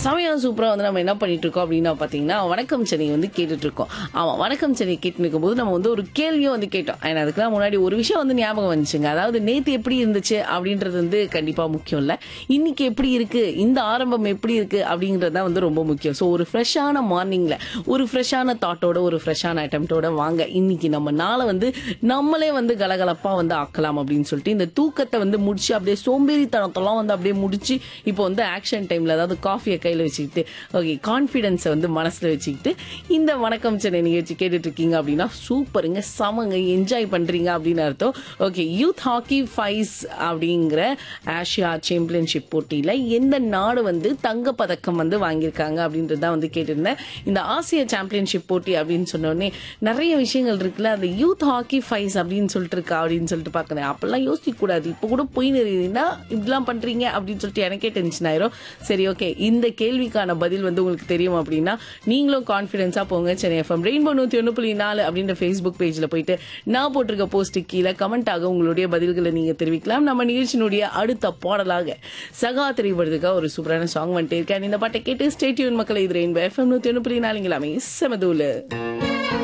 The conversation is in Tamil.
சமயா சூப்பரா வந்து நம்ம என்ன பண்ணிட்டு இருக்கோம் அப்படின்னா பாத்தீங்கன்னா வணக்கம் சென்னை வந்து கேட்டுட்டு இருக்கோம் ஆமா வணக்கம் சென்னை கேட்டு இருக்கும்போது நம்ம வந்து ஒரு கேள்வியும் வந்து கேட்டோம் ஏன்னா அதுக்கெல்லாம் முன்னாடி ஒரு விஷயம் வந்து ஞாபகம் வந்துச்சுங்க அதாவது நேத்து எப்படி இருந்துச்சு அப்படின்றது வந்து கண்டிப்பா முக்கியம் இல்ல இன்னைக்கு எப்படி இருக்கு இந்த ஆரம்பம் எப்படி இருக்கு அப்படின்றது தான் வந்து ரொம்ப முக்கியம் ஸோ ஒரு ஃப்ரெஷ்ஷான மார்னிங்ல ஒரு ஃப்ரெஷ்ஷான தாட்டோட ஒரு ஃப்ரெஷ்ஷான ஐட்டம்ட்டோட வாங்க இன்னைக்கு நம்ம நாளை வந்து நம்மளே வந்து கலகலப்பா வந்து ஆக்கலாம் அப்படின்னு சொல்லிட்டு இந்த தூக்கத்தை வந்து முடிச்சு அப்படியே சோம்பேறித்தனத்தெல்லாம் வந்து அப்படியே முடிச்சு இப்போ வந்து ஆக்ஷன் டைம்ல அதாவது காஃபியை கையில வச்சுக்கிட்டு ஓகே கான்ஃபிடென்ஸை வந்து மனசுல வச்சுக்கிட்டு இந்த வணக்கம் சென்னை நிகழ்ச்சி கேட்டுட்டு இருக்கீங்க அப்படின்னா சூப்பருங்க சமங்க என்ஜாய் பண்றீங்க அப்படின்னு அர்த்தம் ஓகே யூத் ஹாக்கி ஃபைஸ் அப்படிங்கிற ஆசியா சாம்பியன்ஷிப் போட்டியில எந்த நாடு வந்து தங்க பதக்கம் வந்து வாங்கியிருக்காங்க அப்படின்றது தான் வந்து கேட்டிருந்தேன் இந்த ஆசிய சாம்பியன்ஷிப் போட்டி அப்படின்னு சொன்னோடனே நிறைய விஷயங்கள் இருக்குல்ல அந்த யூத் ஹாக்கி ஃபைஸ் அப்படின்னு சொல்லிட்டு இருக்கா அப்படின்னு சொல்லிட்டு பார்க்கணும் அப்பெல்லாம் யோசிக்க கூடாது இப்போ கூட போய் நிறுத்தினா இப்படிலாம் பண்றீங்க அப்படின்னு சொல்லிட்டு எனக்கே டென்ஷன் ஆயிரும் சரி ஓகே இந்த கேள்விக்கான பதில் வந்து உங்களுக்கு தெரியும் அப்படின்னா நீங்களும் கான்ஃபிடென்ஸா போங்க சென்னை எஃப்எம் ரெயின்போ நூத்தி ஒன்று புள்ளி நாலு அப்படின்ற ஃபேஸ்புக் பேஜ்ல போயிட்டு நான் போட்டிருக்க போஸ்ட் கீழே கமெண்டாக உங்களுடைய பதில்களை நீங்க தெரிவிக்கலாம் நம்ம நிகழ்ச்சியினுடைய அடுத்த பாடலாக சகா திரைப்படத்துக்காக ஒரு சூப்பரான சாங் வந்துட்டு இருக்கேன் இந்த பாட்டை கேட்டு ஸ்டேட்யூன் மக்களை இது ரெயின்போ எஃப்எம் நூத்தி ஒன்று புள்ளி நாலுங்களாமே செமதூலு